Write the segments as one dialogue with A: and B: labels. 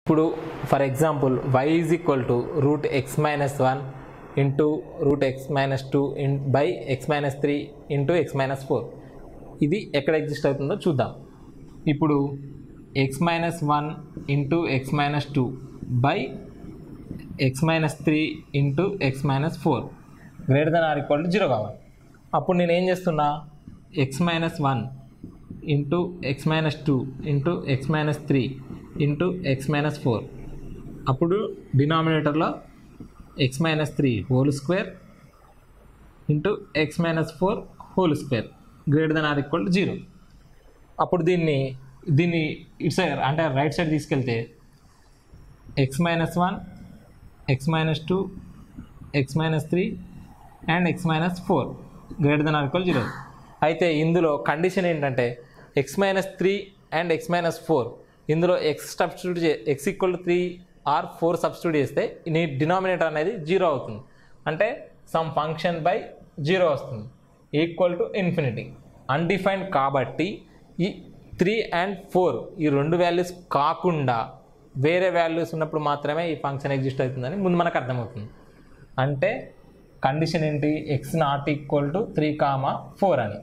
A: ఇప్పుడు for example y is equal to root x minus one into root x minus two in by x minus three into x minus four ఇది ఎక్కడ exist అవుతుందో చూద్దాం ఇప్పుడు x minus one into x minus two by x minus three into x minus four greater than or equal to zero కావాలి అప్పుడు నేను ఏం చేస్తున్నా x minus one into x minus two into x minus three into x minus four అప్పుడు డినామినేటర్లో x minus three whole square into x minus four whole square greater than or equal to zero అప్పుడు దీన్ని దీన్ని ఇటు side అంటే right side తీసుకెళ్తే x minus one x minus two x minus three and x minus four greater than or equal zero అయితే ఇందులో condition ఏంటంటే x minus three and x minus four ఇందులో ఎక్స్ సబ్స్టిట్యూట్ చే x equal to three or four substitute చేస్తే నీ denominator అనేది zero అవుతుంది అంటే సమ్ ఫంక్షన్ బై జీరో వస్తుంది ఈక్వల్ టు ఇన్ఫినిటీ అన్డిఫైన్డ్ కాబట్టి ఈ త్రీ అండ్ ఫోర్ ఈ రెండు వాల్యూస్ కాకుండా వేరే వాల్యూస్ ఉన్నప్పుడు మాత్రమే ఈ ఫంక్షన్ ఎగ్జిస్ట్ అవుతుందని ముందు మనకు అర్థమవుతుంది అంటే కండిషన్ ఏంటి x not equal to three comma four అని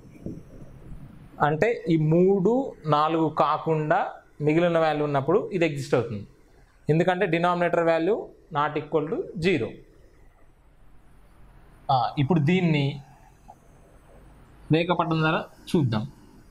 A: అంటే ఈ మూడు నాలుగు కాకుండా మిగిలిన వాల్యూ ఉన్నప్పుడు ఇది ఎగ్జిస్ట్ అవుతుంది ఎందుకంటే denominator value not equal to zero ఇప్పుడు దీన్ని రేఖపట్టం ద్వారా చూద్దాం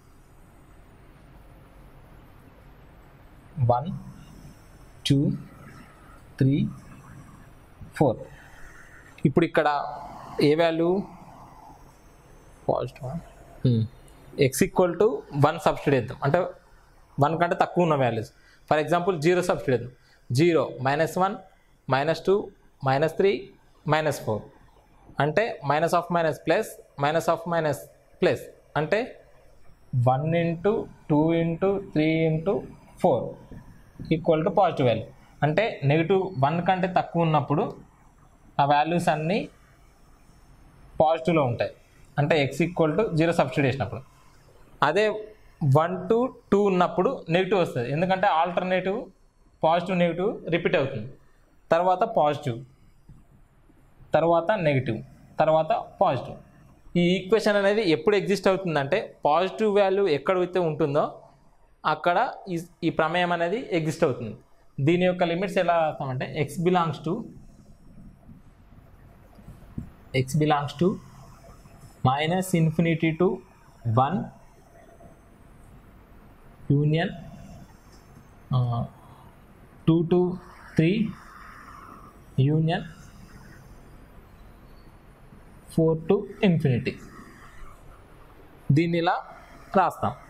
A: వన్ టూ త్రీ ఫోర్ ఇప్పుడు ఇక్కడ ఏ value positive x equal to one substitute చేద్దాం అంటే వన్ కంటే తక్కువ ఉన్న values for example zero substitute చేద్దాం zero minus one minus two minus three minus four అంటే minus of minus plus minus of minus plus అంటే one into two into three into four equal to positive value అంటే negative one కంటే తక్కువ ఉన్నప్పుడు ఆ values అన్నీ పాజిటివ్లో ఉంటాయి అంటే x equal to zero substitute చేసినప్పుడు అదే వన్ టు టూ ఉన్నప్పుడు నెగిటివ్ వస్తుంది ఎందుకంటే ఆల్టర్నేటివ్ పాజిటివ్ నెగిటివ్ రిపీట్ అవుతుంది తర్వాత పాజిటివ్ తర్వాత నెగిటివ్ తర్వాత పాజిటివ్ ఈ ఈక్వేషన్ అనేది ఎప్పుడు ఎగ్జిస్ట్ అవుతుందంటే పాజిటివ్ వాల్యూ ఎక్కడైతే ఉంటుందో అక్కడ ఈ ఈ ప్రమేయం అనేది ఎగ్జిస్ట్ అవుతుంది దీని యొక్క లిమిట్స్ ఎలా రాస్తామంటే x belongs to x belongs to minus infinity to one union two to three union four to infinity దీన్ని ఇలా రాస్తాం